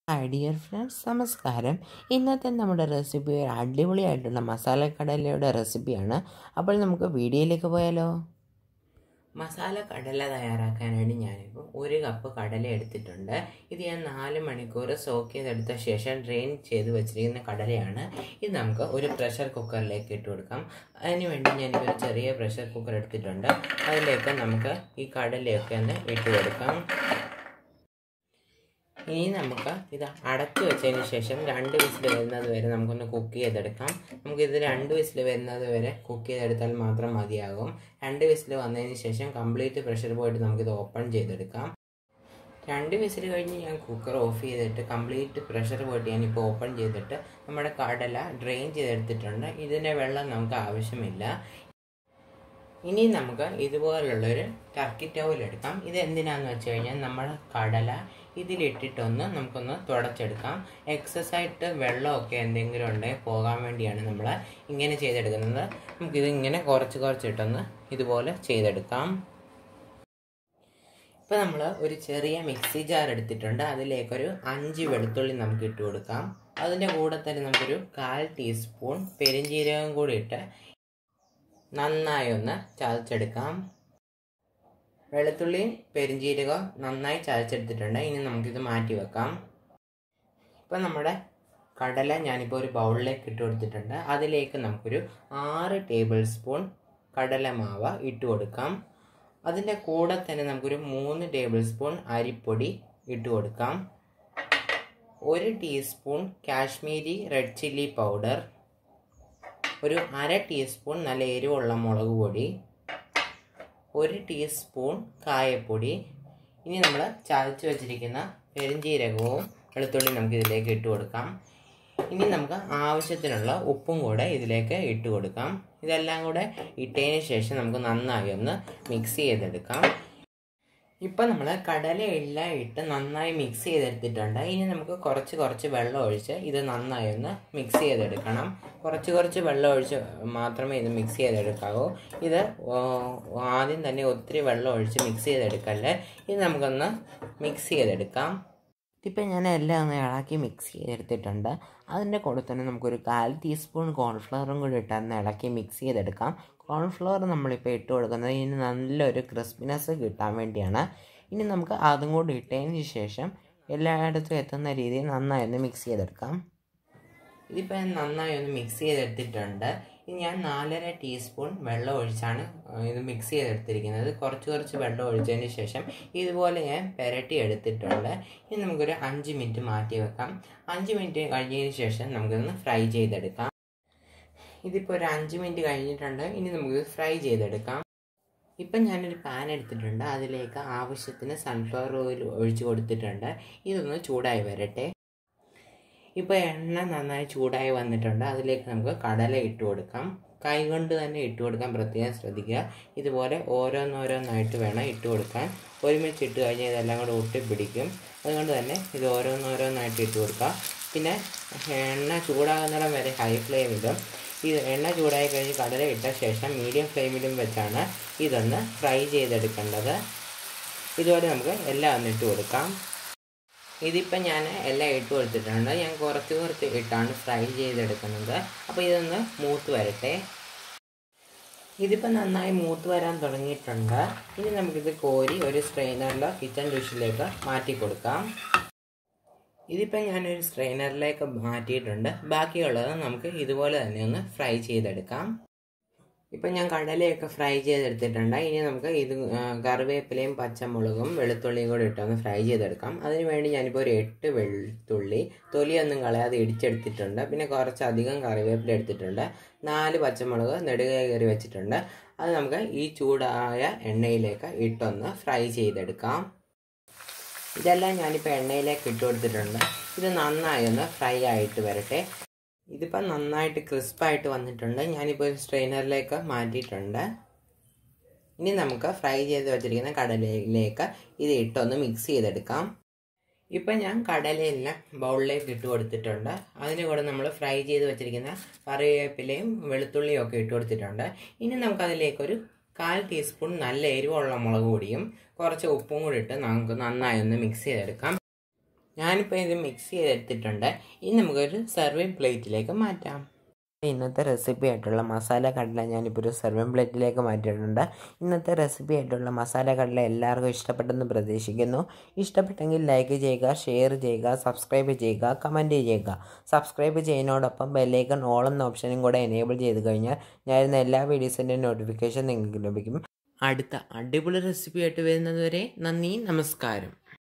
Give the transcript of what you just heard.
hi dear friends നമസ്കാരം ഇന്നത്തെ നമ്മുടെ റെസിപ്പി ഒരു അടിപൊളിയായിട്ടുള്ള മസാല കടലയുടെ റെസിപ്പിയാണ് അപ്പോൾ നമുക്ക് വീഡിയോയിലേക്ക് പോയാലോ മസാല കടല തയ്യാറാക്കാനായിട്ട് ഞാനിപ്പോൾ ഒരു കപ്പ് കടല എടുത്തിട്ടുണ്ട് ഇത് ഞാൻ നാല് മണിക്കൂർ സോക്ക് ചെയ്തെടുത്ത ശേഷം ഡ്രെയിൻ ചെയ്ത് വെച്ചിരിക്കുന്ന കടലയാണ് ഇത് നമുക്ക് ഒരു പ്രഷർ കുക്കറിലേക്ക് ഇട്ട് കൊടുക്കാം അതിന് വേണ്ടി ഞാനിപ്പോൾ ഒരു ചെറിയ പ്രഷർ കുക്കർ എടുത്തിട്ടുണ്ട് അതിലേക്ക് നമുക്ക് ഈ കടലയൊക്കെ ഒന്ന് ഇട്ട് കൊടുക്കാം ഇനി നമുക്ക് ഇത് അടച്ചു വെച്ചതിന് ശേഷം രണ്ട് വിസിൽ വരുന്നത് വരെ നമുക്കൊന്ന് കുക്ക് ചെയ്തെടുക്കാം നമുക്കിത് രണ്ട് വിസിൽ വരുന്നത് വരെ കുക്ക് ചെയ്തെടുത്താൽ മാത്രം മതിയാകും രണ്ട് വിസിൽ വന്നതിന് ശേഷം കംപ്ലീറ്റ് പ്രഷർ പോയിട്ട് നമുക്കിത് ഓപ്പൺ ചെയ്തെടുക്കാം രണ്ട് വിസിൽ കഴിഞ്ഞ് ഞാൻ കുക്കർ ഓഫ് ചെയ്തിട്ട് കംപ്ലീറ്റ് പ്രഷർ പോയിട്ട് ഞാനിപ്പോൾ ഓപ്പൺ ചെയ്തിട്ട് നമ്മുടെ കടല ഡ്രെയിൻ ചെയ്തെടുത്തിട്ടുണ്ട് ഇതിൻ്റെ വെള്ളം നമുക്ക് ആവശ്യമില്ല ഇനി നമുക്ക് ഇതുപോലുള്ളൊരു ടർക്കി ടവൽ എടുക്കാം ഇത് എന്തിനാന്ന് വെച്ച് കഴിഞ്ഞാൽ നമ്മൾ കടല ഇതിലിട്ടിട്ടൊന്ന് നമുക്കൊന്ന് തുടച്ചെടുക്കാം എക്സസ് ആയിട്ട് വെള്ളമൊക്കെ എന്തെങ്കിലും ഉണ്ടെങ്കിൽ പോകാൻ വേണ്ടിയാണ് നമ്മൾ ഇങ്ങനെ ചെയ്തെടുക്കുന്നത് നമുക്കിത് ഇങ്ങനെ കുറച്ച് കുറച്ചിട്ടൊന്ന് ഇതുപോലെ ചെയ്തെടുക്കാം ഇപ്പോൾ നമ്മൾ ഒരു ചെറിയ മിക്സി ജാർ എടുത്തിട്ടുണ്ട് അതിലേക്കൊരു അഞ്ച് വെളുത്തുള്ളി നമുക്ക് ഇട്ട് കൊടുക്കാം അതിൻ്റെ കൂടെ തന്നെ നമുക്കൊരു കാൽ ടീസ്പൂൺ പെരിഞ്ജീരകം കൂടി ഇട്ട് നന്നായി ഒന്ന് ചതച്ചെടുക്കാം വെളുത്തുള്ളിയും പെരിഞ്ജീരകം നന്നായി ചതച്ചെടുത്തിട്ടുണ്ട് ഇനി നമുക്കിത് മാറ്റി വെക്കാം ഇപ്പം നമ്മുടെ കടല ഞാനിപ്പോൾ ഒരു ബൗളിലേക്ക് ഇട്ട് കൊടുത്തിട്ടുണ്ട് അതിലേക്ക് നമുക്കൊരു ആറ് ടേബിൾ സ്പൂൺ കടലമാവ് ഇട്ട് കൊടുക്കാം അതിൻ്റെ കൂടെ തന്നെ നമുക്കൊരു മൂന്ന് ടേബിൾ സ്പൂൺ അരിപ്പൊടി ഇട്ട് കൊടുക്കാം ഒരു teaspoon Kashmiri red chilli powder ഒരു അര ടീസ്പൂൺ നല്ല എരിവുള്ള മുളക് പൊടി ഒരു ടീസ്പൂൺ കായപ്പൊടി ഇനി നമ്മൾ ചതച്ച് വെച്ചിരിക്കുന്ന പെരിഞ്ജീരകവും വെളുത്തുള്ളി നമുക്ക് ഇതിലേക്ക് ഇട്ട് കൊടുക്കാം ഇനി നമുക്ക് ആവശ്യത്തിനുള്ള ഉപ്പും കൂടെ ഇതിലേക്ക് ഇട്ട് കൊടുക്കാം ഇതെല്ലാം കൂടെ ഇട്ടതിന് ശേഷം നമുക്ക് നന്നായി ഒന്ന് മിക്സ് ചെയ്തെടുക്കാം ഇപ്പം നമ്മൾ കടലയെല്ലാം ഇട്ട് നന്നായി മിക്സ് ചെയ്തെടുത്തിട്ടുണ്ട് ഇനി നമുക്ക് കുറച്ച് കുറച്ച് വെള്ളം ഒഴിച്ച് ഇത് നന്നായി ഒന്ന് മിക്സ് ചെയ്തെടുക്കണം കുറച്ച് കുറച്ച് വെള്ളം ഒഴിച്ച് മാത്രമേ ഇത് മിക്സ് ചെയ്തെടുക്കാവൂ ഇത് ആദ്യം തന്നെ ഒത്തിരി വെള്ളം ഒഴിച്ച് മിക്സ് ചെയ്തെടുക്കല്ലേ ഇത് നമുക്കൊന്ന് മിക്സ് ചെയ്തെടുക്കാം ഇതിപ്പോൾ ഞാൻ എല്ലാം ഒന്ന് ഇളക്കി മിക്സ് ചെയ്തെടുത്തിട്ടുണ്ട് അതിൻ്റെ കൂടെ തന്നെ നമുക്കൊരു കാൽ ടീസ്പൂൺ കോൺഫ്ലവറും കൂടി ഇട്ടൊന്ന് ഇളക്കി മിക്സ് ചെയ്തെടുക്കാം കോൺഫ്ലവർ നമ്മളിപ്പോൾ ഇട്ട് കൊടുക്കുന്നത് ഇതിന് നല്ലൊരു ക്രിസ്പിനെസ് കിട്ടാൻ വേണ്ടിയാണ് ഇനി നമുക്ക് അതും കൂടി ഇട്ടതിന് ശേഷം എല്ലായിടത്തും എത്തുന്ന രീതിയിൽ നന്നായി ഒന്ന് മിക്സ് ചെയ്തെടുക്കാം ഇതിപ്പോൾ ഞാൻ നന്നായി ഒന്ന് മിക്സ് ചെയ്തെടുത്തിട്ടുണ്ട് ഇനി ഞാൻ നാലര ടീസ്പൂൺ വെള്ളം ഒഴിച്ചാണ് ഇത് മിക്സ് ചെയ്തെടുത്തിരിക്കുന്നത് കുറച്ച് കുറച്ച് വെള്ളം ഒഴിച്ചതിന് ശേഷം ഇതുപോലെ ഞാൻ പെരട്ടി എടുത്തിട്ടുണ്ട് ഇനി നമുക്കൊരു അഞ്ച് മിനിറ്റ് മാറ്റി വെക്കാം അഞ്ച് മിനിറ്റ് കഴിഞ്ഞതിന് ശേഷം നമുക്കൊന്ന് ഫ്രൈ ചെയ്തെടുക്കാം ഇതിപ്പോൾ ഒരു അഞ്ച് മിനിറ്റ് കഴിഞ്ഞിട്ടുണ്ട് ഇനി നമുക്ക് ഫ്രൈ ചെയ്തെടുക്കാം ഇപ്പം ഞാനൊരു പാൻ എടുത്തിട്ടുണ്ട് അതിലേക്ക് ആവശ്യത്തിന് സൺഫ്ലവർ ഓയിൽ ഒഴിച്ച് കൊടുത്തിട്ടുണ്ട് ഇതൊന്ന് ചൂടായി വരട്ടെ ഇപ്പോൾ എണ്ണ നന്നായി ചൂടായി വന്നിട്ടുണ്ട് അതിലേക്ക് നമുക്ക് കടല ഇട്ട് കൊടുക്കാം കൈ കൊണ്ട് തന്നെ ഇട്ട് കൊടുക്കാൻ പ്രത്യേകം ശ്രദ്ധിക്കുക ഇതുപോലെ ഓരോന്നോരോന്നായിട്ട് വേണം ഇട്ട് കൊടുക്കാൻ ഒരുമിച്ച് ഇട്ട് കഴിഞ്ഞാൽ ഇതെല്ലാം കൂടെ ഒട്ടിപ്പിടിക്കും അതുകൊണ്ട് തന്നെ ഇത് ഓരോന്നോരോന്നായിട്ട് ഇട്ട് കൊടുക്കുക പിന്നെ എണ്ണ ചൂടാകുന്നിടം വരെ ഹൈ ഫ്ലെയിമിലും ഇത് എണ്ണ ചൂടായി കഴിഞ്ഞ് കടല ഇട്ട ശേഷം മീഡിയം ഫ്ലെയിമിലും വെച്ചാണ് ഇതൊന്ന് ഫ്രൈ ചെയ്തെടുക്കേണ്ടത് ഇതുപോലെ നമുക്ക് എല്ലാം ഒന്ന് ഇട്ട് കൊടുക്കാം ഇതിപ്പോൾ ഞാൻ എല്ലാം ഇട്ട് കൊടുത്തിട്ടുണ്ട് ഞാൻ കുറച്ച് കുറച്ച് ഇട്ടാണ് ഫ്രൈ ചെയ്തെടുക്കുന്നത് അപ്പോൾ ഇതൊന്ന് മൂത്ത് വരട്ടെ ഇതിപ്പോൾ നന്നായി മൂത്ത് വരാൻ തുടങ്ങിയിട്ടുണ്ട് ഇനി നമുക്കിത് കോരി ഒരു സ്ട്രെയിനറിലോ കിച്ചൺ ഡിഷിലേക്ക് മാറ്റി കൊടുക്കാം ഇതിപ്പോൾ ഞാനൊരു സ്ട്രെയിനറിലേക്ക് മാറ്റിയിട്ടുണ്ട് ബാക്കിയുള്ളത് നമുക്ക് ഇതുപോലെ തന്നെ ഒന്ന് ഫ്രൈ ചെയ്തെടുക്കാം ഇപ്പം ഞാൻ കടലയൊക്കെ ഫ്രൈ ചെയ്തെടുത്തിട്ടുണ്ട് ഇനി നമുക്ക് ഇത് കറിവേപ്പിലയും പച്ചമുളകും വെളുത്തുള്ളിയും കൂടി ഇട്ടൊന്ന് ഫ്രൈ ചെയ്തെടുക്കാം അതിന് വേണ്ടി ഞാനിപ്പോൾ ഒരു എട്ട് വെളുത്തുള്ളി തൊലിയൊന്നും കളയാതെ ഇടിച്ചെടുത്തിട്ടുണ്ട് പിന്നെ കുറച്ചധികം കറിവേപ്പില എടുത്തിട്ടുണ്ട് നാല് പച്ചമുളക് നെടുക കയറി വെച്ചിട്ടുണ്ട് അത് നമുക്ക് ഈ ചൂടായ എണ്ണയിലേക്ക് ഇട്ടൊന്ന് ഫ്രൈ ചെയ്തെടുക്കാം ഇതെല്ലാം ഞാനിപ്പോൾ എണ്ണയിലേക്ക് ഇട്ട് കൊടുത്തിട്ടുണ്ട് ഇത് നന്നായി ഒന്ന് ഫ്രൈ ആയിട്ട് വരട്ടെ ഇതിപ്പോൾ നന്നായിട്ട് ക്രിസ്പായിട്ട് വന്നിട്ടുണ്ട് ഞാനിപ്പോൾ ഒരു സ്ട്രെയിനറിലേക്ക് മാറ്റിയിട്ടുണ്ട് ഇനി നമുക്ക് ഫ്രൈ ചെയ്ത് വെച്ചിരിക്കുന്ന കടലയിലേക്ക് ഇത് ഇട്ടൊന്ന് മിക്സ് ചെയ്തെടുക്കാം ഇപ്പം ഞാൻ കടലയെല്ലാം ബൗളിലേക്ക് ഇട്ട് കൊടുത്തിട്ടുണ്ട് അതിന് കൂടെ നമ്മൾ ഫ്രൈ ചെയ്ത് വെച്ചിരിക്കുന്ന കറിവേപ്പിലയും വെളുത്തുള്ളിയും ഒക്കെ ഇട്ട് കൊടുത്തിട്ടുണ്ട് ഇനി നമുക്കതിലേക്കൊരു കാൽ ടീസ്പൂൺ നല്ല എരിവുള്ള മുളക് പൊടിയും കുറച്ച് ഉപ്പും കൂടി ഇട്ട് നമുക്ക് നന്നായി ഒന്ന് മിക്സ് ചെയ്തെടുക്കാം ഞാനിപ്പോൾ ഇത് മിക്സ് ചെയ്തെടുത്തിട്ടുണ്ട് ഇനി നമുക്കൊരു സെർവിങ് പ്ലേറ്റിലേക്ക് മാറ്റാം ഇന്നത്തെ റെസിപ്പി ആയിട്ടുള്ള മസാല കടല ഞാനിപ്പോൾ ഒരു സെർവിങ് പ്ലേറ്റിലേക്ക് മാറ്റിയിട്ടുണ്ട് ഇന്നത്തെ റെസിപ്പി ആയിട്ടുള്ള മസാല കടല എല്ലാവർക്കും ഇഷ്ടപ്പെട്ടെന്ന് പ്രതീക്ഷിക്കുന്നു ഇഷ്ടപ്പെട്ടെങ്കിൽ ലൈക്ക് ചെയ്യുക ഷെയർ ചെയ്യുക സബ്സ്ക്രൈബ് ചെയ്യുക കമൻറ്റ് ചെയ്യുക സബ്സ്ക്രൈബ് ചെയ്യുന്നതോടൊപ്പം ബെല്ലൈക്കൺ ഓൾ എന്ന ഓപ്ഷനും കൂടെ എനേബിൾ ചെയ്ത് കഴിഞ്ഞാൽ ഞാൻ ഇരുന്ന എല്ലാ വീഡിയോസിൻ്റെയും നോട്ടിഫിക്കേഷൻ നിങ്ങൾക്ക് ലഭിക്കും അടുത്ത അടിപൊളി റെസിപ്പി ആയിട്ട് വരുന്നതുവരെ നന്ദി നമസ്കാരം